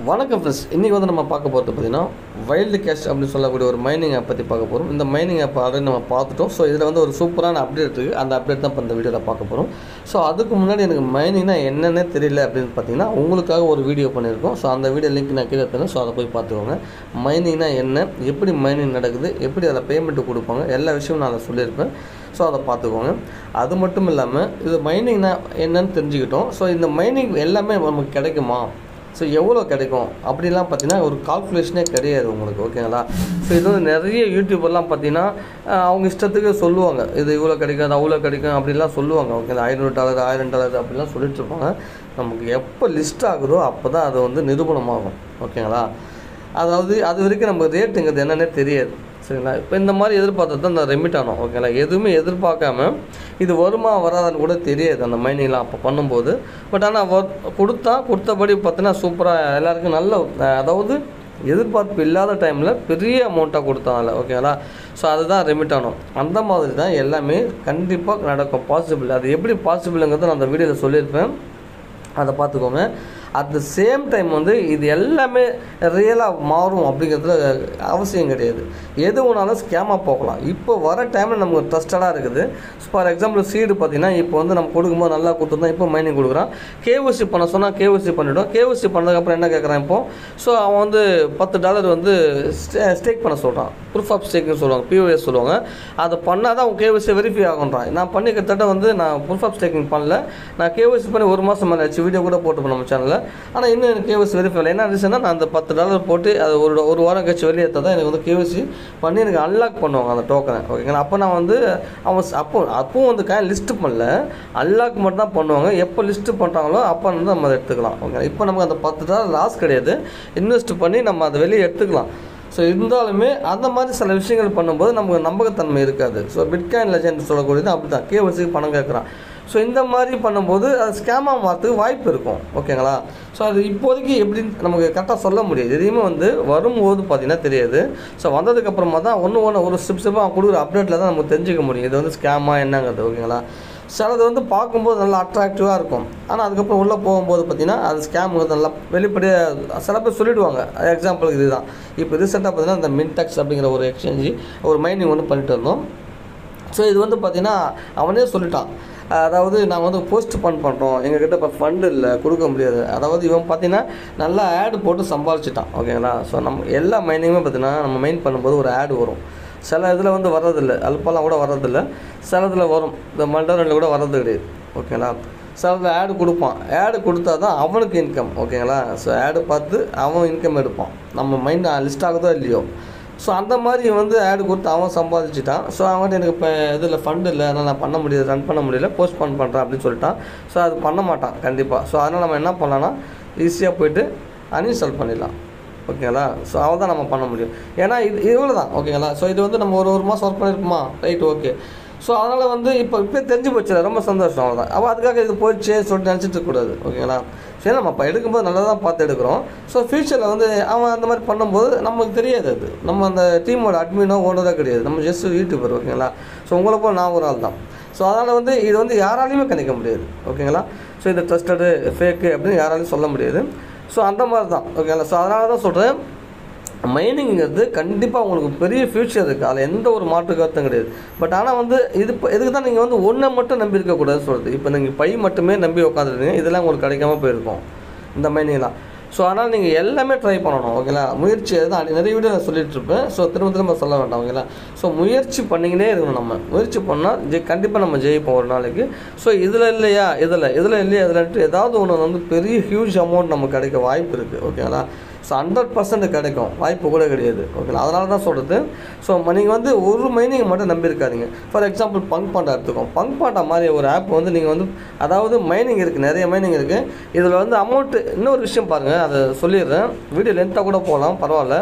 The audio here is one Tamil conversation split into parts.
வணக்கம் ஃப்ரெண்ட்ஸ் இன்றைக்கி வந்து நம்ம பார்க்க போகிறது பார்த்தீங்கன்னா வைல்டு கேஷ் அப்படின்னு சொல்லக்கூடிய ஒரு மைனிங் ஆப் பற்றி பார்க்க போகிறோம் இந்த மைனிங் ஆப் ஆல்ரெடி நம்ம பார்த்துட்டோம் ஸோ இதில் வந்து ஒரு சூப்பரான அப்டேட் இருக்குது அந்த அப்டேட் தான் இப்போ இந்த வீடியோவில் பார்க்க போகிறோம் ஸோ அதுக்கு முன்னாடி எனக்கு மைனிங்னா என்னென்னே தெரியல அப்படின்னு பார்த்தீங்கன்னா உங்களுக்காக ஒரு வீடியோ பண்ணியிருக்கோம் ஸோ அந்த வீடியோ லிங்க் நான் கீழே தரேன் ஸோ அதை போய் பார்த்துக்கோங்க மைனிங்னா என்ன எப்படி மைனிங் நடக்குது எப்படி அதில் பேமெண்ட்டு கொடுப்பாங்க எல்லா விஷயமும் நான் அதில் சொல்லியிருப்பேன் ஸோ அதை பார்த்துக்கோங்க அது மட்டும் இல்லாமல் இது மைனிங்னா என்னன்னு தெரிஞ்சுக்கிட்டோம் ஸோ இந்த மைனிங் எல்லாமே நமக்கு கிடைக்குமா ஸோ எவ்வளோ கிடைக்கும் அப்படிலாம் பார்த்தீங்கன்னா ஒரு கால்குலேஷனே கிடையாது உங்களுக்கு ஓகேங்களா ஸோ இது வந்து நிறைய யூடியூபர்லாம் பார்த்தீங்கன்னா அஹ், அவங்க இஷ்டத்துக்கு சொல்லுவாங்க இது இவ்வளோ கிடைக்கும் அது அவ்வளோ கிடைக்கும் அப்படிலாம் சொல்லுவாங்க ஓகேங்களா ஐநூறு டாலர் ஆயிரம் டாலர் அப்படிலாம் சொல்லிட்டு இருப்பாங்க நமக்கு எப்போ லிஸ்ட் ஆகுதோ அப்போ தான் அது வந்து நிரூபணமாகும் ஓகேங்களா அதாவது அது வரைக்கும் நமக்கு ரேட்டுங்கிறது என்னன்னே தெரியாது சரிங்களா இப்போ இந்த மாதிரி எதிர்பார்த்தது தான் இந்த ரெமிட் ஆனோம் ஓகேங்களா எதுவுமே எதிர்பார்க்காம இது வருமா வராதான்னு கூட தெரியாது அந்த மைனிங்லாம் அப்போ பண்ணும்போது பட் ஆனால் வர் கொடுத்தா கொடுத்தபடி பார்த்தீங்கன்னா சூப்பராக எல்லாருக்கும் நல்ல அஹ், அதாவது எதிர்பார்ப்பு இல்லாத டைமில் பெரிய அமௌண்ட்டாக கொடுத்தாங்கல்ல ஓகேங்களா ஸோ அதுதான் ரெமிட் ஆனோம் அந்த மாதிரி தான் எல்லாமே கண்டிப்பாக நடக்கும் பாசிபிள் அது எப்படி பாசிபிளுங்கிறத நான் அந்த வீடியோவில் சொல்லியிருப்பேன் அதை பார்த்துக்கோங்க அட் த சேம் டைம் வந்து இது எல்லாமே ரியலாக மாறும் அப்படிங்கிறதுல அவசியம் கிடையாது எது ஒன்றாலும் ஸ்கேமாக போகலாம் இப்போ வர டைமில் நமக்கு ட்ரஸ்டடாக இருக்குது ஃபார் எக்ஸாம்பிள் சீடு பார்த்தீங்கன்னா இப்போ வந்து நம்ம கொடுக்கும்போது நல்லா கொடுத்துருந்தோம் இப்போ மைனிங் கொடுக்குறான் கேஓசி பண்ண சொன்னால் கேஓசி பண்ணிவிடும் கேஓசி பண்ணதுக்கப்புறம் என்ன கேட்குறான் இப்போ ஸோ அவன் வந்து பத்து டாலர் வந்து ஸ்டேக் பண்ண சொல்கிறான் ப்ரூஃப் ஆஃப் ஸ்டேக்னு சொல்லுவாங்க பிஓஎஸ் சொல்லுவாங்க அதை பண்ணால் தான் அவன் கேஓசி வெரிஃபை ஆகுன்றான் நான் பண்ணி கிட்டத்தட்ட வந்து நான் ப்ரூஃப் ஆஃப் ஸ்டேக்கிங் பண்ணல நான் கேஓசி பண்ணி ஒரு மாதம் மேலே ஆச்சு வீடியோ கூட போட்டுப்போம் நம்ம சேனலில் ஆனால் இன்னும் எனக்கு கேஓசி வெரிஃபை இல்லை என்ன ரீசன்னா நான் அந்த பத்து டாலர் போட்டு அது ஒரு ஒரு வாரம் கழிச்சு வெளியேற்ற தான் எனக்கு வந்து கேஓசி பண்ணி எனக்கு அன்லாக் பண்ணுவாங்க அந்த டோக்கனை ஓகேங்களா அப்போ நான் வந்து அவன் ஸ்- அப்போ அப்பவும் வந்து காயின் லிஸ்ட்டு பண்ணல அன்லாக் மட்டும் தான் பண்ணுவாங்க எப்போ லிஸ்ட்டு பண்ணுறாங்களோ அப்போ வந்து நம்ம அதை எடுத்துக்கலாம் ஓகே இப்போ நமக்கு அந்த பத்து டாலர் லாஸ் கிடையாது இன்வெஸ்ட் பண்ணி நம்ம அதை வெளியே எடுத்துக்கலாம் ஸோ இருந்தாலுமே அந்த மாதிரி சில விஷயங்கள் பண்ணும்போது நமக்கு நம்பகத்தன்மை இருக்காது ஸோ பிட்காயின் லெஜெண்ட் சொல்லக்கூடியது அப்படி தான் கேவசிக்கு பணம் கேட்குறான் ஸோ இந்த மாதிரி பண்ணும்போது அது ஸ்கேமாக மாறதுக்கு வாய்ப்பு இருக்கும் ஓகேங்களா ஸோ அது இப்போதைக்கு எப்படின்னு நமக்கு கரெக்டாக சொல்ல முடியாது எதையுமே வந்து வரும்போது பார்த்தீங்கன்னா தெரியாது ஸோ வந்ததுக்கப்புறமா தான் ஒன்று ஒன்று ஒரு ஸ்டெப் ஸ்டெப்பாக கொடுக்குற அப்டேட்டில் தான் நமக்கு தெரிஞ்சுக்க முடியும் இது வந்து ஸ்கேமா என்னங்கிறது ஓகேங்களா சிலது வந்து பார்க்கும்போது நல்லா அட்ராக்டிவாக இருக்கும் ஆனால் அதுக்கப்புறம் உள்ளே போகும்போது பார்த்தீங்கன்னா அது ஸ்கேம் வந்து நல்லா வெளிப்படையாக சில பேர் சொல்லிடுவாங்க எக்ஸாம்பிளுக்கு இதுதான் இப்போ ரீசெண்டாக பார்த்தீங்கன்னா இந்த மின்டெக்ஸ் அப்படிங்கிற ஒரு எக்ஸ்சேஞ்சு ஒரு மைனிங் ஒன்று பண்ணிட்டு இருந்தோம் ஸோ இது வந்து பார்த்தீங்கன்னா அவனே சொல்லிட்டான் அதாவது நாங்கள் வந்து போஸ்ட் ஃபண்ட் பண்ணுறோம் எங்ககிட்ட இப்போ ஃபண்டு இல்லை கொடுக்க முடியாது அதாவது இவன் பார்த்தீங்கன்னா நல்லா ஆடு போட்டு சம்பாதிச்சிட்டான் ஓகேங்களா ஸோ நம்ம எல்லா மைனிங்குமே பார்த்தீங்கன்னா நம்ம மெயின் பண்ணும்போது ஒரு ஆடு வரும் சில இதில் வந்து வர்றதில்லை அல்பெல்லாம் கூட வர்றதில்ல சில இதில் வரும் இந்த மண்டரில் கூட வர்றது கிடையாது ஓகேங்களா சில ஆடு கொடுப்பான் ஆடு கொடுத்தா தான் அவனுக்கு இன்கம் ஓகேங்களா ஸோ ஆடு பார்த்து அவன் இன்கம் எடுப்பான் நம்ம மைண்ட் லிஸ்ட் ஆகுதோ இல்லையோ ஸோ அந்த மாதிரி வந்து ஆடு கொடுத்து அவன் சம்பாதிச்சிட்டான் ஸோ அவன்கிட்ட எனக்கு இப்போ இதில் ஃபண்டு இல்லை அதனால் நான் பண்ண முடியாது ரன் பண்ண முடியல போஸ்ட் பண்ண பண்ணுறேன் அப்படின்னு சொல்லிட்டான் ஸோ அது பண்ண மாட்டான் கண்டிப்பாக ஸோ அதனால் நம்ம என்ன பண்ணலாம்னா ஈஸியாக போயிட்டு அன்இன்ஸ்டால் பண்ணிடலாம் ஓகேங்களா ஸோ அவள் தான் நம்ம பண்ண முடியும் ஏன்னா இது இவ்வளோ தான் ஓகேங்களா ஸோ இது வந்து நம்ம ஒரு ஒரு மாதம் ஒர்க் பண்ணியிருப்போமா ரைட் ஓகே ஸோ அதனால் வந்து இப்போ இப்போ தெரிஞ்சு போச்சு ரொம்ப சந்தோஷம் அவ்வளோதான் அவள் அதுக்காக இது போயிடுச்சு சொல்லிட்டு நினச்சிட்டு இருக்கக்கூடாது ஓகேங்களா சரி நம்ம இப்போ எடுக்கும்போது நல்லா தான் பார்த்து எடுக்கிறோம் ஸோ ஃப்யூச்சரில் வந்து அவன் அந்த மாதிரி பண்ணும்போது நமக்கு தெரியாது அது நம்ம அந்த டீமோட அட்மினோ ஓனரோ கிடையாது நம்ம ஜஸ்ட் யூடியூபர் ஓகேங்களா ஸோ உங்களை போல் நான் ஒரு ஆள் தான் ஸோ அதனால் வந்து இது வந்து யாராலையுமே கணிக்க முடியாது ஓகேங்களா ஸோ இது ட்ரஸ்டடு ஃபேக்கு அப்படின்னு யாராலையும் சொல்ல முடியாது ஸோ அந்த மாதிரி தான் ஓகேங்களா ஸோ அதனால தான் சொல்கிறேன் மைனிங்கிறது கண்டிப்பாக உங்களுக்கு பெரிய ஃப்யூச்சர் இருக்குது அதில் எந்த ஒரு மாற்று கருத்தும் கிடையாது பட் ஆனால் வந்து இது இப்போ இதுக்கு தான் நீங்கள் வந்து ஒன்றை மட்டும் நம்பி இருக்கக்கூடாதுன்னு சொல்கிறது இப்போ நீங்கள் பை மட்டுமே நம்பி உட்காந்துருக்கீங்க இதெல்லாம் உங்களுக்கு கிடைக்காம போயிருக்கும் இந்த மைனிங்லாம் ஸோ அதனால் நீங்கள் எல்லாமே ட்ரை பண்ணணும் ஓகேங்களா முயற்சி தான் நிறைய வீடியோ நான் சொல்லிட்டு இருப்பேன் ஸோ திரும்ப திரும்ப சொல்ல வேண்டாம் ஓகேங்களா ஸோ முயற்சி பண்ணிக்கினே இருக்கணும் நம்ம முயற்சி பண்ணால் ஜெய் கண்டிப்பாக நம்ம ஜெயிப்போம் ஒரு நாளைக்கு ஸோ இதில் இல்லையா இதில் இதில் இல்லையா இதில் ஏதாவது ஒன்று வந்து பெரிய ஹியூஜ் அமௌண்ட் நமக்கு கிடைக்க வாய்ப்பு இருக்குது ஓகேங்களா ஸோ ஹண்ட்ரட் பர்சன்ட் கிடைக்கும் வாய்ப்பு கூட கிடையாது ஓகேங்களா அதனால தான் சொல்கிறது ஸோ நீங்கள் வந்து ஒரு மைனிங் மட்டும் நம்பியிருக்காதீங்க ஃபார் எக்ஸாம்பிள் பங்க் பாண்டா எடுத்துக்கோம் பங்க் பாண்டா மாதிரி ஒரு ஆப் வந்து நீங்கள் வந்து அதாவது மைனிங் இருக்குது நிறைய மைனிங் இருக்குது இதில் வந்து அமௌண்ட்டு இன்னொரு விஷயம் பாருங்கள் அதை சொல்லிடுறேன் வீடியோ லென்த்தாக கூட போகலாம் பரவாயில்ல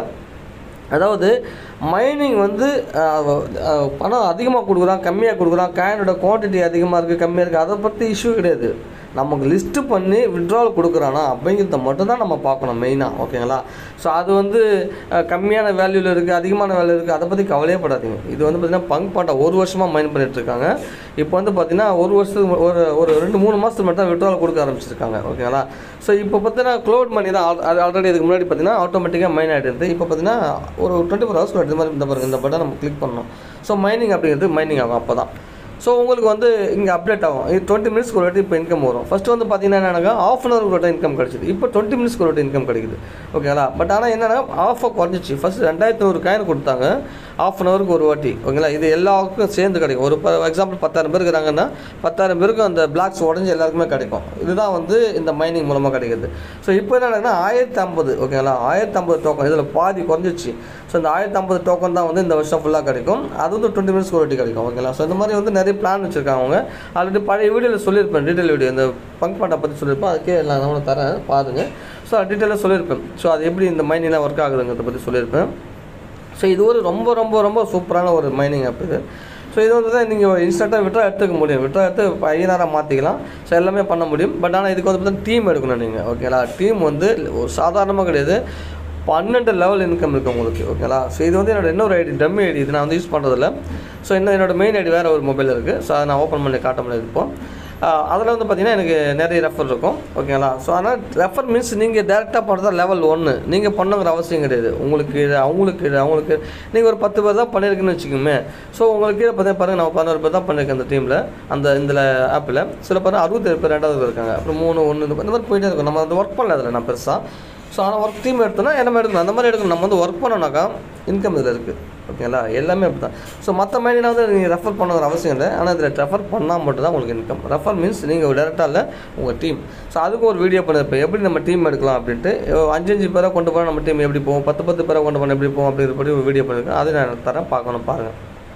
அதாவது மைனிங் வந்து அஹ், அஹ், பணம் அதிகமாக கொடுக்குறான் கம்மியாக கொடுக்குறான் காயினோட குவான்டிட்டி அதிகமாக இருக்குது கம்மியாக இருக்குது அதை பற்றி இஷ்யூ கிடையாது நமக்கு லிஸ்ட்டு பண்ணி விட்ரால் கொடுக்குறானா அப்படிங்கிறத மட்டும் தான் நம்ம பார்க்கணும் மெயினாக ஓகேங்களா ஸோ அது வந்து அஹ், கம்மியான வேல்யூவில் இருக்குது அதிகமான வேல்யூ இருக்குது அதை பற்றி கவலையே படாதீங்க இது வந்து பார்த்திங்கன்னா பங்க் பாட்டை ஒரு வருஷமாக மைண்ட் பண்ணிட்டு இருக்காங்க இப்போ வந்து பார்த்திங்கன்னா ஒரு வருஷத்துக்கு மு- ஒரு ஒரு ரெண்டு மூணு மாதத்துக்கு மட்டும் தான் விட்ரால் கொடுக்க ஆரம்பிச்சிருக்காங்க ஓகேங்களா ஸோ இப்போ பார்த்தீங்கன்னா க்ளோட் மணி தான் ஆல்ரெடி இதுக்கு முன்னாடி பார்த்தீங்கன்னா ஆட்டோமேட்டிக்காக மைன் ஆகிட்டு இருந்து இப்போ பார்த்தீங்கன்னா ஒரு டுவெண்ட்டி ஃபோர் ஹவர்ஸ் இந்த மாதிரி இந்த பாருங்க இந்த பட்டன் நம்ம கிளிக் பண்ணணும் ஸோ மைனிங் அப்படிங்கிறது மைனிங் ஆகும் அப்போ தான் ஸோ உங்களுக்கு வந்து இங்கே அப்டேட் ஆகும் இது டுவெண்ட்டி மினிட்ஸ்க்கு ஒரு வாட்டி இப்போ இன்கம் வரும் ஃபஸ்ட்டு வந்து பார்த்தீங்கன்னா என்னன்னா ஆஃப் அன் ஹவருக்கு ஒரு வாட்டி இன்கம் கிடைச்சிது இப்போ டுவெண்ட்டி மினிட்ஸ்க்கு ஒரு வாட்டி இன்கம் கிடைக்குது ஓகேங்களா பட் ஆனால் என்னன்னா ஆஃபை குறைஞ்சிச்சு ஃபஸ்ட்டு ரெண்டாயிரத்தி நூறு காயின் கொடுத்தாங்க ஆஃப் அன் ஹவருக்கு ஒரு வாட்டி ஓகேங்களா இது எல்லாருக்கும் சேர்ந்து கிடைக்கும் ஒரு எக்ஸாம்பிள் பத்தாயிரம் பேர் இருக்கிறாங்கன்னா பத்தாயிரம் பேருக்கு அந்த பிளாக்ஸ் உடஞ்சி எல்லாருக்குமே கிடைக்கும் இதுதான் வந்து இந்த மைனிங் மூலமாக கிடைக்குது ஸோ இப்போ என்னன்னா ஆயிரத்தி ஐம்பது ஓகேங்களா ஆயிரத்தி ஐம்பது டோக்கன் இதில் பாதி குறைஞ்சிச்சு ஸோ இந்த ஆயிரத்தி ஐம்பது டோக்கன் தான் வந்து இந்த வருஷம் ஃபுல்லாக கிடைக்கும் அது வந்து டுவெண்ட்டி மினிட்ஸ் ஒரு வாட்டி கிடைக்கும் ஓகேங்களா ஸோ இந்த மாதிரி வந்து நிறைய பிளான் வச்சுருக்காங்க அவங்க ஆல்ரெடி பழைய வீடியோவில் சொல்லியிருப்பேன் டீட்டெயில் வீடியோ இந்த பங்க் பாட்டை பற்றி சொல்லியிருப்பேன் அதுக்கே நான் நான் தரேன் பாருங்கள் ஸோ டீட்டெயிலாக சொல்லியிருப்பேன் ஸோ அது எப்படி இந்த மைனிங்லாம் ஒர்க் ஆகுதுங்கிறத பற்றி சொல்லியிருப்பேன் ஸோ இது ஒரு ரொம்ப ரொம்ப ரொம்ப சூப்பரான ஒரு மைனிங் ஆப் இது ஸோ இது வந்து தான் நீங்கள் இன்ஸ்டண்ட்டாக விட்ரா எடுத்துக்க முடியும் விட்ரா எடுத்து ஐநூறாக மாற்றிக்கலாம் ஸோ எல்லாமே பண்ண முடியும் பட் ஆனால் இதுக்கு வந்து பார்த்தீங்கன்னா டீம் எடுக்கணும் நீங்கள் ஓகேங்களா டீம் வந்து ஒரு சாதாரணமாக கிடையாது பன்னெண்டு லெவல் இன்கம் இருக்குது உங்களுக்கு ஓகேங்களா ஸோ இது வந்து என்னோட இன்னொரு ஐடி டம்மி ஐடி இது நான் வந்து யூஸ் பண்ணுறதில்ல ஸோ இன்னும் என்னோட மெயின் ஐடி வேறு ஒரு மொபைல் இருக்குது ஸோ அதை நான் ஓப்பன் பண்ணி காட்ட முடியாது இப்போ அதில் வந்து பார்த்தீங்கன்னா எனக்கு நிறைய ரெஃபர் இருக்கும் ஓகேங்களா ஸோ அதனால் ரெஃபர் மீன்ஸ் நீங்கள் டேரெக்டாக பண்ணுறதா லெவல் ஒன்று நீங்கள் பண்ணுங்கிற அவசியம் கிடையாது உங்களுக்கு இது அவங்களுக்கு இது அவங்களுக்கு நீங்கள் ஒரு பத்து பேர் தான் பண்ணியிருக்குன்னு வச்சுக்கோமே ஸோ உங்களுக்கு கீழே பார்த்தீங்கன்னா பாருங்கள் நம்ம பதினோரு பேர் தான் பண்ணியிருக்கேன் அந்த டீமில் அந்த இந்த ஆப்பில் சில பேர் அறுபத்தேழு பேர் ரெண்டாவது பேர் இருக்காங்க அப்புறம் மூணு ஒன்று இந்த மாதிரி போயிட்டே இருக்கும் நம்ம வந்து ஒர்க் பண்ணல அதில் நான் பெருசாக ஸோ ஆனால் ஒர்க் டீம் எடுத்தோன்னா எல்லாமே எடுக்கணும் அந்த மாதிரி எடுக்கணும் நம்ம வந்து ஒர்க் பண்ணோம்னாக்கா இன்கம் இதில் இருக்குது ஓகேங்களா எல்லாமே அப்படி தான் ஸோ மற்ற மைனில் வந்து நீங்கள் ரெஃபர் பண்ணுங்கிற அவசியம் இல்லை ஆனால் இதில் ரெஃபர் பண்ணால் மட்டும் தான் உங்களுக்கு இன்கம் ரெஃபர் மீன்ஸ் நீங்கள் டேரெக்டாக இல்லை உங்கள் டீம் ஸோ அதுக்கு ஒரு வீடியோ பண்ணிருப்பேன் எப்படி நம்ம டீம் எடுக்கலாம் அப்படின்ட்டு அஞ்சு அஞ்சு பேரை கொண்டு போனால் நம்ம டீம் எப்படி போவோம் பத்து பத்து பேரை கொண்டு போனால் எப்படி போவோம் அப்படிங்கிறபடி ஒரு வீடியோ பண்ணியிருக்கேன் அதை நான் தரேன் பார்க்கணும் பாருங்கள்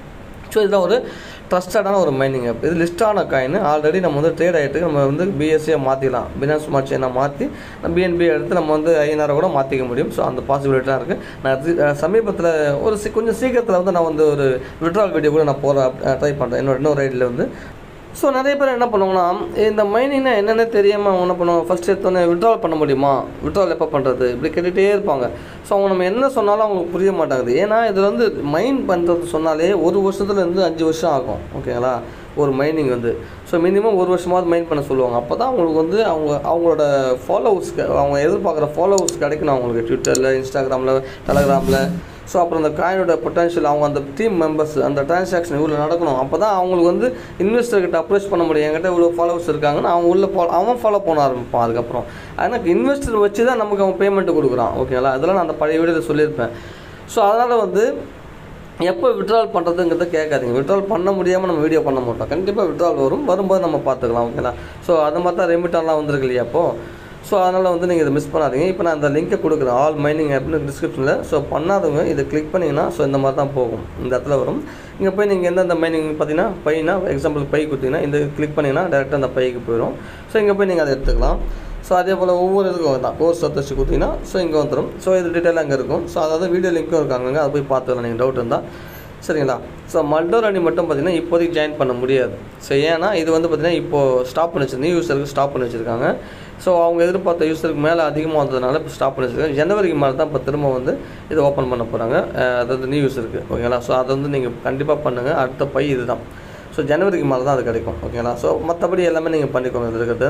ஸோ இதெல்லாம் ஒரு ட்ரஸ்டடான ஒரு மைனிங் ஆப் இது லிஸ்டான காயின் ஆல்ரெடி நம்ம வந்து ட்ரேட் ஆகிட்டு நம்ம வந்து பிஎஸ்சியாக மாற்றிக்கலாம் பினான்ஸ் ஸ்மார்ட் செயினை மாற்றி நம்ம பிஎன்பி எடுத்து நம்ம வந்து ஐநூறு கூட மாற்றிக்க முடியும் ஸோ அந்த பாசிபிலிட்டிலாம் இருக்குது நான் இது, அஹ், சமீபத்தில் ஒரு சி கொஞ்சம் சீக்கிரத்தில் வந்து நான் வந்து ஒரு விட்ரால் வீடியோ கூட நான் போகிற ட்ரை பண்ணுறேன் என்னோட இன்னொரு ஐடியில் வந்து ஸோ நிறைய பேர் என்ன பண்ணுவாங்கன்னா இந்த மைனிங்னா என்னென்ன தெரியாமல் அவங்க என்ன பண்ணுவாங்க ஃபஸ்ட் எடுத்தோன்னே விட்ரால் பண்ண முடியுமா விட்ரால் எப்போ பண்ணுறது இப்படி கேட்டுகிட்டே இருப்பாங்க ஸோ அவங்க நம்ம என்ன சொன்னாலும் அவங்களுக்கு புரிய மாட்டாங்குது ஏன்னா இதில் வந்து மைன் பண்ணுறது சொன்னாலே ஒரு வருஷத்துலேருந்து அஞ்சு வருஷம் ஆகும் ஓகேங்களா ஒரு மைனிங் வந்து ஸோ மினிமம் ஒரு வருஷமாவது மைன் பண்ண சொல்லுவாங்க அப்போ தான் அவங்களுக்கு வந்து அவங்க அவங்களோட ஃபாலோவர்ஸ்க்கு அவங்க எதிர்பார்க்குற ஃபாலோவர்ஸ் கிடைக்கணும் அவங்களுக்கு ட்விட்டரில் இன்ஸ்டாகிராமில் டெலகிராமில் ஸோ அப்புறம் அந்த காயினோட பொட்டன்ஷியல் அவங்க அந்த டீம் மெம்பர்ஸ் அந்த டிரான்சாக்ஷன் இவ்வளோ நடக்கணும் அப்போ தான் அவங்களுக்கு வந்து இன்வெஸ்டர் கிட்ட அப்ரோச் பண்ண முடியும் என்கிட்ட இவ்வளோ ஃபாலோவர்ஸ் இருக்காங்கன்னு அவன் உள்ள ஃபாலோ அவன் ஃபாலோ பண்ண ஆரம்பிப்பான் அதுக்கப்புறம் ஆனால் இன்வெஸ்டர் வச்சு தான் நமக்கு அவன் பேமெண்ட் கொடுக்குறான் ஓகேங்களா அதெல்லாம் நான் அந்த பழைய வீடியோவில் சொல்லியிருப்பேன் ஸோ அதனால் வந்து எப்போ விட்ரால் பண்ணுறதுங்கிறத கேட்காதீங்க விட்ரால் பண்ண முடியாமல் நம்ம வீடியோ பண்ண மாட்டோம் கண்டிப்பாக விட்ரால் வரும் வரும்போது நம்ம பார்த்துக்கலாம் ஓகேங்களா ஸோ அது மாதிரி தான் ரெமிட்டான்லாம் வந்திருக்கு இல்லையா அப்போது ஸோ அதனால் வந்து நீங்கள் இதை மிஸ் பண்ணாதீங்க இப்போ நான் அந்த லிங்கை கொடுக்குறேன் ஆல் மைனிங் ஆப்னு டிஸ்கிரிப்ஷனில் ஸோ பண்ணாதவங்க இதை கிளிக் பண்ணிங்கன்னா ஸோ இந்த மாதிரி தான் போகும் இந்த இடத்துல வரும் இங்கே போய் நீங்கள் எந்தெந்த மைனிங் பார்த்தீங்கன்னா பைனா எக்ஸாம்பிள் பை கொடுத்தீங்கன்னா இந்த கிளிக் பண்ணிங்கன்னா டேரெக்டாக அந்த பைக்கு போயிடும் ஸோ இங்கே போய் நீங்கள் அதை எடுத்துக்கலாம் ஸோ அதே போல் ஒவ்வொரு இதுக்கும் தான் கோர்ஸ் சத்தச்சு கொடுத்தீங்கன்னா ஸோ இங்கே வந்துடும் ஸோ இது டீட்டெயில் அங்கே இருக்கும் ஸோ அதாவது வீடியோ லிங்க்கும் இருக்காங்க அதை போய் பார்த்துக்கலாம் நீங்கள் டவுட் இருந்தால் சரிங்களா ஸோ மல்டோர் அணி மட்டும் பார்த்தீங்கன்னா இப்போதைக்கு ஜாயின் பண்ண முடியாது ஸோ ஏன்னா இது வந்து பார்த்தீங்கன்னா இப்போது ஸ்டாப் பண்ணி வச்சு நியூ யூஸருக்கு ஸ்டாப் பண்ணி வச்சுருக்காங்க ஸோ அவங்க எதிர்பார்த்த யூஸருக்கு மேலே அதிகமாக வந்ததுனால இப்போ ஸ்டாப் பண்ணி வச்சுருக்காங்க ஜனவரிக்கு மேலே தான் இப்போ திரும்ப வந்து இது ஓப்பன் பண்ண போகிறாங்க அதாவது நியூ யூஸருக்கு ஓகேங்களா ஸோ அதை வந்து நீங்கள் கண்டிப்பாக பண்ணுங்கள் அடுத்த பை இதுதான் ஸோ ஜனவரிக்கு மேலே தான் அது கிடைக்கும் ஓகேங்களா ஸோ மற்றபடி எல்லாமே நீங்கள் பண்ணிக்கோங்க இது இருக்கிறது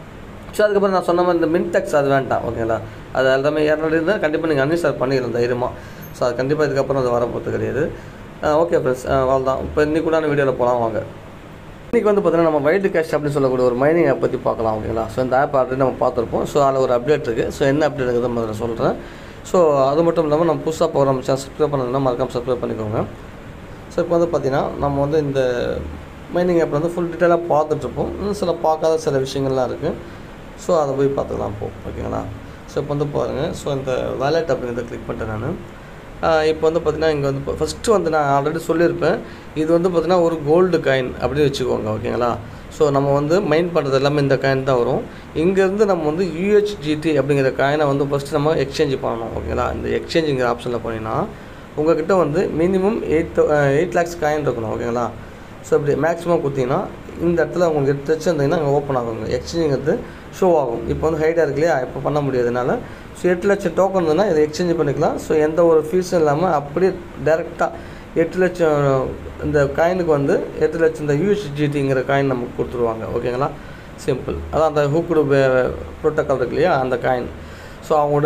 ஸோ அதுக்கப்புறம் நான் சொன்ன மாதிரி இந்த மின்டெக்ஸ் அது வேண்டாம் ஓகேங்களா அது எல்லாமே இரநூறு இருந்தால் கண்டிப்பாக நீங்கள் அன்இன்ஸ்டால் பண்ணிக்கலாம் தைரியமாக ஸோ அது கண்டிப்பாக இதுக்கப்புறம் அது வரப்போகிறது கிடையாது ஓகே ஃப்ரெண்ட்ஸ் அவ்வளோதான் இப்போ இன்னைக்கு கூட வீடியோவில் போகலாம் வாங்க இன்றைக்கி வந்து பார்த்தீங்கன்னா நம்ம வைல்டு கேஷ் அப்படின்னு சொல்லக்கூடிய ஒரு மைனிங் ஆப் பற்றி பார்க்கலாம் ஓகேங்களா ஸோ இந்த ஆப் ஆல்ரெடி நம்ம பார்த்துருப்போம் ஸோ அதில் ஒரு அப்டேட் இருக்குது ஸோ என்ன அப்டேட் இருக்குது முதல்ல சொல்கிறேன் ஸோ அது மட்டும் இல்லாமல் நம்ம புதுசாக ப்ரோக்ராம் சேனல் சப்ஸ்கிரைப் பண்ணதுன்னா மறக்காம சப்ஸ்கிரைப் பண்ணிக்கோங்க ஸோ இப்போ வந்து பார்த்தீங்கன்னா நம்ம வந்து இந்த மைனிங் ஆப்பில் வந்து ஃபுல் டீட்டெயிலாக பார்த்துட்ருப்போம் இன்னும் சில பார்க்காத சில விஷயங்கள்லாம் இருக்குது ஸோ அதை போய் பார்த்துக்கலாம் போ ஓகேங்களா ஸோ இப்போ வந்து பாருங்கள் ஸோ இந்த வேலட் அப்படிங்கிறத கிளிக் பண்ணிட்டேன் நான் இப்போ வந்து பார்த்தீங்கன்னா இங்கே வந்து ஃபஸ்ட்டு வந்து நான் ஆல்ரெடி சொல்லியிருப்பேன் இது வந்து பார்த்தீங்கன்னா ஒரு கோல்டு காயின் அப்படின்னு வச்சுக்கோங்க ஓகேங்களா ஸோ நம்ம வந்து மைண்ட் பண்ணுறது எல்லாமே இந்த காயின் தான் வரும் இங்கேருந்து நம்ம வந்து யூஹெச்ஜிடி அப்படிங்கிற காயினை வந்து ஃபஸ்ட்டு நம்ம எக்ஸ்சேஞ்ச் பண்ணணும் ஓகேங்களா இந்த எக்ஸ்சேஞ்சுங்கிற ஆப்ஷனில் போனீங்கன்னா உங்ககிட்ட வந்து minimum eight eight lakhs coin இருக்கணும் ஓகேங்களா ஸோ இப்படி மேக்ஸிமம் கொடுத்தீங்கன்னா இந்த இடத்துல உங்களுக்கு எடுத்து வச்சுருந்தீங்கன்னா அங்கே ஓப்பன் ஆகுங்க எக்ஸ்சேஞ்சுங்கிறது ஷோ ஆகும் இப்போ வந்து ஹைட்டாக இருக்கு இல்லையா இப்போ பண்ண முடியாதுனால ஸோ எட்டு லட்சம் டோக்கன் இருந்ததுன்னா இதை எக்ஸ்சேஞ்ச் பண்ணிக்கலாம் ஸோ எந்த ஒரு ஃபீஸும் இல்லாமல் அப்படியே டேரெக்டாக எட்டு லட்சம் இந்த காயினுக்கு வந்து எட்டு லட்சம் இந்த யூஎஸ்ஜிடிங்கிற காயின் நமக்கு கொடுத்துருவாங்க ஓகேங்களா சிம்பிள் அதான் அந்த ஹூக்குடு ப்ரோட்டோக்கால் இருக்கு இல்லையா அந்த காயின் ஸோ அவங்களோட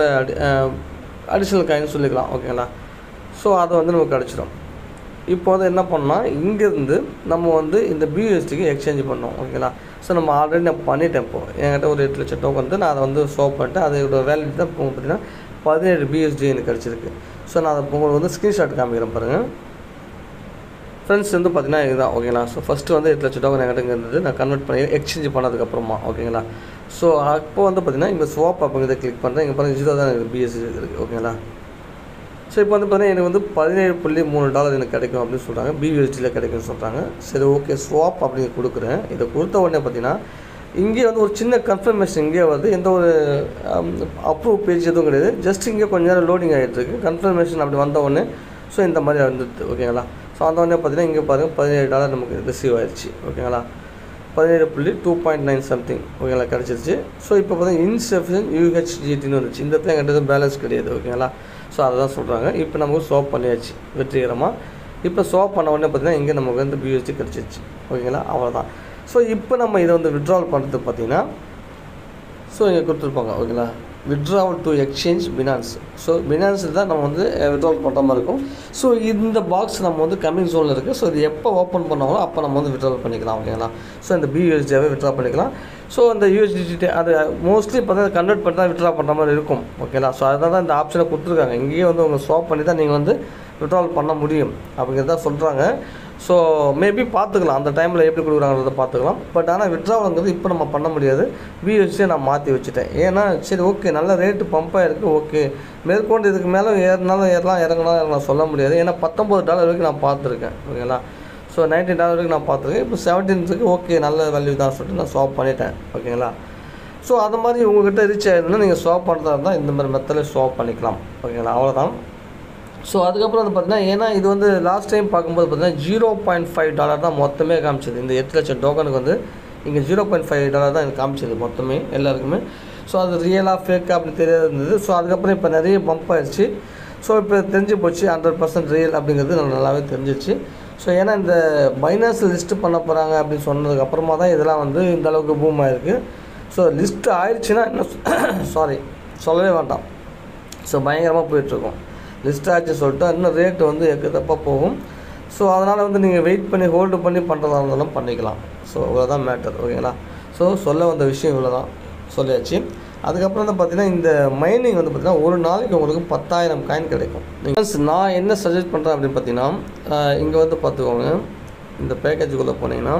அடிஷ்னல் காயின் சொல்லிக்கலாம் ஓகேங்களா ஸோ அது வந்து நமக்கு கிடச்சிடும் இப்போ வந்து என்ன பண்ணால் இங்கேருந்து நம்ம வந்து இந்த பியூஎஸ்டிக்கு எக்ஸ்சேஞ்ச் பண்ணோம் ஓகேங்களா ஸோ நம்ம ஆல்ரெடி நான் பண்ணிட்டேன் இப்போது என்கிட்ட ஒரு எட்டு லட்சம் டோக்கன் வந்து நான் அதை வந்து ஷோ பண்ணிட்டேன் அதோட வேல்யூ தான் இப்போ பார்த்தீங்கன்னா பதினேழு பிஎஸ்டி எனக்கு கிடச்சிருக்கு ஸோ நான் அதை இப்போ உங்களுக்கு வந்து ஸ்க்ரீன்ஷாட் காமிக்கிறேன் பாருங்கள் ஃப்ரெண்ட்ஸ் வந்து பார்த்தீங்கன்னா இதுதான் ஓகேங்களா ஸோ ஃபஸ்ட்டு வந்து எட்டு லட்சம் டோக்கன் என்கிட்ட இங்க இருந்தது நான் கன்வெர்ட் பண்ணி எக்ஸ்சேஞ்ச் பண்ணதுக்கப்புறமா ஓகேங்களா ஸோ அப்போ வந்து பார்த்தீங்கன்னா இங்கே ஸ்வாப் அப்படிங்கிறத கிளிக் பண்ணுறேன் இங்கே பாருங்கள் ஜீரோ தான் எனக்கு பிஎஸ்சி இருக்குது ஓகேங்களா ஸோ இப்போ வந்து பார்த்தீங்கன்னா எனக்கு வந்து பதினேழு புள்ளி மூணு டாலர் எனக்கு கிடைக்கும் அப்படின்னு சொல்கிறாங்க பியூஎஸ்டியில் கிடைக்கும்னு சொல்கிறாங்க சரி ஓகே ஸ்வாப் அப்படிங்க கொடுக்குறேன் இதை கொடுத்த உடனே பார்த்தீங்கன்னா இங்கே வந்து ஒரு சின்ன கன்ஃபர்மேஷன் இங்கே வருது எந்த ஒரு அப்ரூவ் பேஜ் எதுவும் கிடையாது ஜஸ்ட் இங்கே கொஞ்ச நேரம் லோடிங் ஆகிட்டு இருக்கு கன்ஃபர்மேஷன் அப்படி வந்த உடனே ஸோ இந்த மாதிரி வந்துடுது ஓகேங்களா ஸோ அந்த உடனே பார்த்தீங்கன்னா இங்கே பாருங்கள் பதினேழு டாலர் நமக்கு ரிசீவ் ஆயிடுச்சு ஓகேங்களா பதினேழு புள்ளி டூ பாயிண்ட் நைன் சம்திங் ஓகேங்களா கிடச்சிருச்சு ஸோ இப்போ பார்த்தீங்கன்னா இன்சஃபிஷியன்ட் யூஹெச்ஜிடின்னு வந்துச்சு இந்த இடத்துல என்கிட்ட பேலன்ஸ் கிடையாது ஓகேங்களா ஸோ அதை தான் சொல்கிறாங்க இப்போ நமக்கு சோப் பண்ணியாச்சு வெற்றிகரமாக இப்போ சோப் பண்ண உடனே பார்த்தீங்கன்னா இங்கே நமக்கு வந்து பியூஎஸ்டி கிடச்சிருச்சு ஓகேங்களா அவ்வளோதான் ஸோ இப்போ நம்ம இதை வந்து விட்ரால் பண்ணுறது பார்த்தீங்கன்னா ஸோ இங்கே கொடுத்துருப்பாங்க ஓகேங்களா withdrawal to exchange Binance so பினான்ஸில் தான் நம்ம வந்து விட்ராவல் பண்ணுற மாதிரி இருக்கும் ஸோ இந்த பாக்ஸ் நம்ம வந்து கம்மிங் ஜோனில் இருக்குது ஸோ இது எப்போ ஓப்பன் பண்ணாங்களோ அப்போ நம்ம வந்து விட்ராவல் பண்ணிக்கலாம் ஓகேங்களா ஸோ இந்த பியூஎஸ்டியாவே விட்ரா பண்ணிக்கலாம் ஸோ அந்த யூஎஸ்டிடி அது மோஸ்ட்லி இப்போ தான் கன்வெர்ட் பண்ணி தான் விட்ரா பண்ணுற மாதிரி இருக்கும் ஓகேங்களா ஸோ அதனால தான் இந்த ஆப்ஷனை கொடுத்துருக்காங்க இங்கேயே வந்து உங்கள் ஸ்வாப் பண்ணி தான் நீங்கள் வந்து விட்ராவல் பண்ண முடியும் அப்படிங்கிறத சொல்கிறாங்க ஸோ மேபி பார்த்துக்கலாம் அந்த டைமில் எப்படி கொடுக்குறாங்கிறத பார்த்துக்கலாம் பட் ஆனால் விட்ராவலுங்கிறது இப்போ நம்ம பண்ண முடியாது பிஎஸ்சியை நான் மாற்றி வச்சுட்டேன் ஏன்னா சரி ஓகே நல்ல ரேட்டு பம்பாக இருக்குது ஓகே மேற்கொண்டு இதுக்கு மேலே ஏறினாலும் ஏறலாம் இறங்கினாலும் இறங்கலாம் சொல்ல முடியாது ஏன்னா பத்தொம்பது டாலர் வரைக்கும் நான் பார்த்துருக்கேன் ஓகேங்களா ஸோ நைன்டீன் டாலர் வரைக்கும் நான் பார்த்துருக்கேன் இப்போ செவன்டீன்ஸுக்கு ஓகே நல்ல வேல்யூ தான் சொல்லிட்டு நான் ஸ்வாப் பண்ணிட்டேன் ஓகேங்களா ஸோ அது மாதிரி உங்கள்கிட்ட ரீச் ஆயிருந்தா நீங்கள் ஸ்வாப் பண்ணுறதா இருந்தால் இந்த மாதிரி மெத்தடில் ஸ்வாப் பண்ணிக்கலாம் ஓகேங்களா அவ்வளோதான் ஸோ அதுக்கப்புறம் வந்து பார்த்தீங்கன்னா ஏன்னா இது வந்து லாஸ்ட் டைம் பார்க்கும்போது பார்த்தீங்கன்னா ஜீரோ பாயிண்ட் ஃபைவ் டாலர் தான் மொத்தமே காமிச்சது இந்த எட்டு லட்சம் டோக்கனுக்கு வந்து இங்கே ஜீரோ பாயிண்ட் ஃபைவ் டாலர் தான் எனக்கு காமிச்சது மொத்தமே எல்லாருக்குமே ஸோ அது ரியலாக ஃபேக்காக அப்படி தெரியாது இருந்தது ஸோ அதுக்கப்புறம் இப்போ நிறைய பம்ப் ஆயிடுச்சு ஸோ இப்போ தெரிஞ்சு போச்சு ஹண்ட்ரட் பர்சன்ட் ரியல் அப்படிங்கிறது எனக்கு நல்லாவே தெரிஞ்சிச்சு ஸோ ஏன்னா இந்த பைனான்ஸ் லிஸ்ட்டு பண்ண போகிறாங்க அப்படின்னு சொன்னதுக்கு அப்புறமா தான் இதெல்லாம் வந்து இந்த அளவுக்கு பூம் ஆயிருக்கு ஸோ லிஸ்ட்டு ஆயிடுச்சுன்னா இன்னும் சாரி சொல்லவே வேண்டாம் ஸோ பயங்கரமாக போயிட்டுருக்கோம் லிஸ்ட் ஆச்சு சொல்லிட்டு இன்னும் ரேட்டு வந்து எக்கத்தப்பாக போகும் ஸோ அதனால் வந்து நீங்கள் வெயிட் பண்ணி ஹோல்டு பண்ணி பண்ணுறதா இருந்தாலும் பண்ணிக்கலாம் ஸோ இவ்வளோதான் மேட்டர் ஓகேங்களா ஸோ சொல்ல வந்த விஷயம் இவ்வளோ தான் சொல்லியாச்சு அதுக்கப்புறம் வந்து பார்த்தீங்கன்னா இந்த மைனிங் வந்து பார்த்தீங்கன்னா ஒரு நாளைக்கு உங்களுக்கு பத்தாயிரம் காயின் கிடைக்கும் நீங்கள் நான் என்ன சஜஸ்ட் பண்ணுறேன் அப்படின்னு பார்த்தீங்கன்னா இங்கே வந்து பார்த்துக்கோங்க இந்த பேக்கேஜுக்குள்ளே போனீங்கன்னா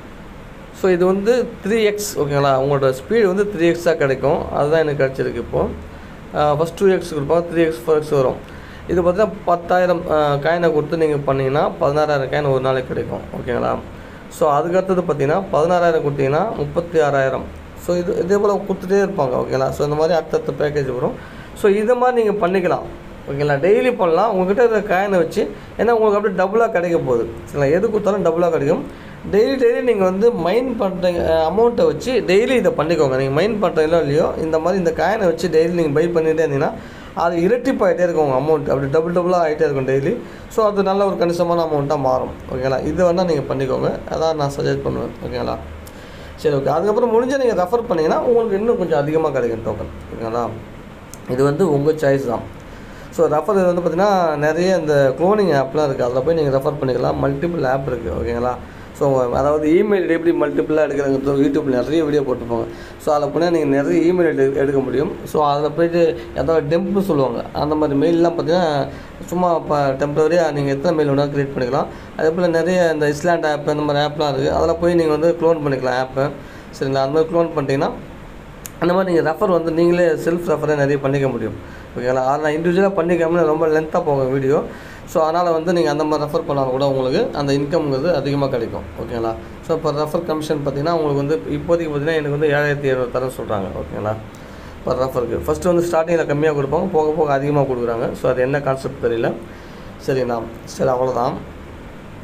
ஸோ இது வந்து த்ரீ எக்ஸ் ஓகேங்களா உங்களோட ஸ்பீடு வந்து த்ரீ எக்ஸாக கிடைக்கும் அதுதான் எனக்கு கிடச்சிருக்கு இப்போது ஃபஸ்ட் டூ எக்ஸ் கொடுப்பாங்க த்ரீ எக்ஸ் ஃபோர் எக்ஸ் வரும் இது பார்த்தீங்கன்னா பத்தாயிரம் காயினை கொடுத்து நீங்கள் பண்ணிங்கன்னா பதினாறாயிரம் காயின் ஒரு நாளைக்கு கிடைக்கும் ஓகேங்களா ஸோ அதுக்கடுத்தது பார்த்தீங்கன்னா பதினாறாயிரம் கொடுத்தீங்கன்னா முப்பத்தி ஆறாயிரம் ஸோ இது இதே போல் கொடுத்துட்டே இருப்பாங்க ஓகேங்களா ஸோ இந்த மாதிரி அடுத்தடுத்த பேக்கேஜ் வரும் ஸோ இதை மாதிரி நீங்கள் பண்ணிக்கலாம் ஓகேங்களா டெய்லி பண்ணலாம் உங்கள்கிட்ட இருக்கிற காயினை வச்சு ஏன்னா உங்களுக்கு அப்படியே டபுளாக கிடைக்க போகுது சரிங்களா எது கொடுத்தாலும் டபுளாக கிடைக்கும் டெய்லி டெய்லி நீங்கள் வந்து மைன் பண்ணுறீங்க அமௌண்ட்டை வச்சு டெய்லி இதை பண்ணிக்கோங்க நீங்கள் மைன் பண்ணுறீங்களோ இல்லையோ இந்த மாதிரி இந்த காயினை வச்சு டெய்லி நீங்கள் பை பண்ணிகிட்டே இருந்தீங்கன்னா அது இரட்டிப்பாகிட்டே இருக்கும் உங்கள் அமௌண்ட் அப்படி டபுள் டபுளாக ஆகிட்டே இருக்கும் டெய்லி ஸோ அது நல்ல ஒரு கணிசமான அமௌண்ட்டாக மாறும் ஓகேங்களா இது வேணால் நீங்கள் பண்ணிக்கோங்க அதான் நான் சஜஸ்ட் பண்ணுவேன் ஓகேங்களா சரி ஓகே அதுக்கப்புறம் முடிஞ்சால் நீங்கள் ரெஃபர் பண்ணிங்கன்னா உங்களுக்கு இன்னும் கொஞ்சம் அதிகமாக கிடைக்கும் டோக்கன் ஓகேங்களா இது வந்து உங்கள் சாய்ஸ் தான் ஸோ ரெஃபர் இது வந்து பார்த்திங்கன்னா நிறைய இந்த க்ளோனிங் ஆப்லாம் இருக்குது அதில் போய் நீங்கள் ரெஃபர் பண்ணிக்கலாம் மல்டிபிள் ஆப் இருக்குது ஓகேங்களா ஸோ அதாவது இமெயில் எப்படி மல்டிபிளாக எடுக்கிறாங்க யூடியூப்பில் நிறைய வீடியோ போட்டிருப்பாங்க ஸோ அதில் போனால் நீங்கள் நிறைய இமெயில் எடு எடுக்க முடியும் ஸோ அதில் போயிட்டு ஏதாவது டெம்ப்னு சொல்லுவாங்க அந்த மாதிரி மெயிலெலாம் பார்த்தீங்கன்னா சும்மா இப்போ டெம்பரரியாக நீங்கள் எத்தனை மெயில் வேணாலும் க்ரியேட் பண்ணிக்கலாம் அதே போல் நிறைய இந்த இஸ்லாண்ட் ஆப் இந்த மாதிரி ஆப்லாம் இருக்குது அதில் போய் நீங்கள் வந்து க்ளோன் பண்ணிக்கலாம் ஆப்பை சரிங்களா அந்த மாதிரி க்ளோன் பண்ணிட்டீங்கன்னா அந்த மாதிரி நீங்கள் ரெஃபர் வந்து நீங்களே செல்ஃப் ரெஃபரே நிறைய பண்ணிக்க முடியும் ஓகேங்களா அதை நான் இண்டிவிஜுவலாக பண்ணிக்காமல் ரொம்ப லென்த்தாக போகும் வீடியோ ஸோ அதனால் வந்து நீங்கள் அந்த மாதிரி ரெஃபர் பண்ணாலும் கூட உங்களுக்கு அந்த இன்கம்ங்கிறது அதிகமாக கிடைக்கும் ஓகேங்களா ஸோ இப்போ ரெஃபர் கமிஷன் பார்த்தீங்கன்னா உங்களுக்கு வந்து இப்போதைக்கு பார்த்தீங்கன்னா எனக்கு வந்து ஏழாயிரத்தி எழுநூறு தர சொல்கிறாங்க ஓகேங்களா இப்போ ரெஃபருக்கு ஃபஸ்ட்டு வந்து ஸ்டார்டிங்கில் கம்மியாக கொடுப்பாங்க போக போக அதிகமாக கொடுக்குறாங்க ஸோ அது என்ன கான்செப்ட் தெரியல சரிண்ணா சரி அவ்வளோதான்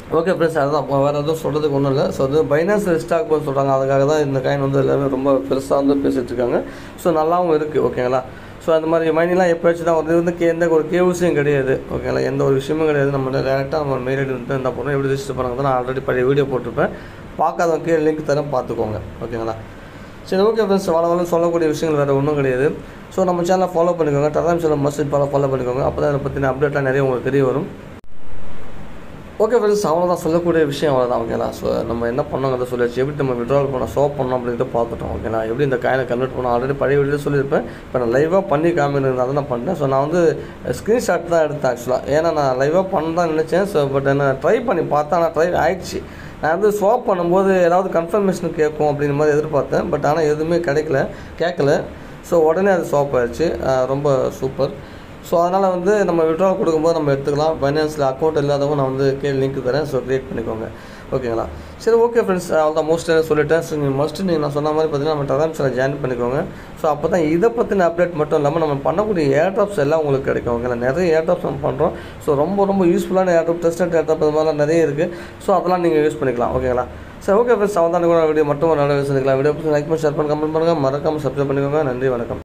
ஓகே ஃப்ரெண்ட்ஸ் அதுதான் இப்போ வேறு எதுவும் சொல்கிறதுக்கு ஒன்றும் இல்லை ஸோ அது பைனான்ஸ் ஸ்டாக் போய் சொல்கிறாங்க அதுக்காக தான் இந்த காயின் வந்து எல்லாமே ரொம்ப பெருசாக வந்து பேசிகிட்டு இருக்காங்க ஸோ நல்லாவும் இருக்குது ஓகேங்களா ஸோ அந்த மாதிரி மைனிங்லாம் எப்போயாச்சும் தான் வருது இது வந்து கே எந்த ஒரு கேவிசியும் கிடையாது ஓகேங்களா எந்த ஒரு விஷயமும் கிடையாது நம்ம டேரெக்டாக நம்ம மெயில் ஐடி வந்து என்ன பண்ணுறோம் எப்படி ரிஜிஸ்டர் பண்ணாங்க நான் ஆல்ரெடி பழைய வீடியோ போட்டிருப்பேன் பார்க்காதவங்க கீழே லிங்க் தரேன் பார்த்துக்கோங்க ஓகேங்களா சரி ஓகே ஃப்ரெண்ட்ஸ் வள வள சொல்லக்கூடிய விஷயங்கள் வேறு ஒன்றும் கிடையாது ஸோ நம்ம சேனலை ஃபாலோ பண்ணிக்கோங்க டெலாம் சேனல் மஸ்ட் ஃபாலோ ஃபாலோ பண்ணிக்கோங்க அப்போ தான் அதை பற்றின அப்டேட்லாம் நிறைய உங்களுக்கு தெரிய வரும் ஓகே ஃப்ரெண்ட்ஸ் அவ்வளோதான் சொல்லக்கூடிய விஷயம் அவ்வளோதான் ஓகேங்களா ஸோ நம்ம என்ன பண்ணோங்கிறத சொல்லியாச்சு எப்படி நம்ம விட்ரால் பண்ண ஷோ பண்ணோம் அப்படின்றத பார்த்துட்டோம் ஓகேங்களா எப்படி இந்த காயினை கன்வெர்ட் பண்ணோம் ஆல்ரெடி பழைய வீடியோ சொல்லியிருப்பேன் இப்போ நான் லைவாக பண்ணி காமிக்கிறதுனால தான் நான் பண்ணேன் ஸோ நான் வந்து ஸ்க்ரீன்ஷாட் தான் எடுத்தேன் ஆக்சுவலாக ஏன்னா நான் லைவாக பண்ண தான் நினச்சேன் ஸோ பட் என்ன ட்ரை பண்ணி பார்த்தா நான் ட்ரை ஆயிடுச்சு நான் வந்து ஸ்வாப் பண்ணும்போது ஏதாவது கன்ஃபர்மேஷன் கேட்கும் அப்படின்ற மாதிரி எதிர்பார்த்தேன் பட் ஆனால் எதுவுமே கிடைக்கல கேட்கல ஸோ உடனே அது ஸ்வாப் ஆயிடுச்சு அஹ் ரொம்ப சூப்பர் ஸோ அதனால் வந்து நம்ம விட்ரால் கொடுக்கும்போது நம்ம எடுத்துக்கலாம் ஃபைனான்ஸில் அக்கௌண்ட் இல்லாதவங்க நான் வந்து கீழே லிங்க் தரேன் ஸோ க்ரியேட் பண்ணிக்கோங்க ஓகேங்களா சரி ஓகே ஃப்ரெண்ட்ஸ் அவ்வளோதான் மோஸ்ட் சொல்லிட்டேன் ஸோ நீங்கள் மஸ்ட் நீங்கள் நான் சொன்ன மாதிரி பார்த்தீங்கன்னா நம்ம டெலாம் ஜாயின் பண்ணிக்கோங்க ஸோ அப்போ தான் இதை பற்றின அப்டேட் மட்டும் இல்லாமல் நம்ம பண்ணக்கூடிய ஏர்ட்ராப்ஸ் எல்லாம் உங்களுக்கு கிடைக்கும் ஓகேங்களா நிறைய ஏர்ட்ராப்ஸ் நம்ம பண்ணுறோம் ஸோ ரொம்ப ரொம்ப யூஸ்ஃபுல்லான ஏர்ட்ராப் டெஸ்டட் ஏர்ட்ராப் அது மாதிரிலாம் நிறைய இருக்குது ஸோ அதெல்லாம் நீங்கள் யூஸ் பண்ணிக்கலாம் ஓகேங்களா சரி ஓகே ஃப்ரெண்ட்ஸ் அவன் தான் வீடியோ மட்டும் ஒரு நல்ல விஷயம் வீடியோ லைக் பண்ணி ஷேர் பண்ணி கமெண்ட் பண்ணுங்கள் மறக்காமல் சப்ஸ்கிரைப் பண்ணிக்கோங்க நன்றி வணக்கம்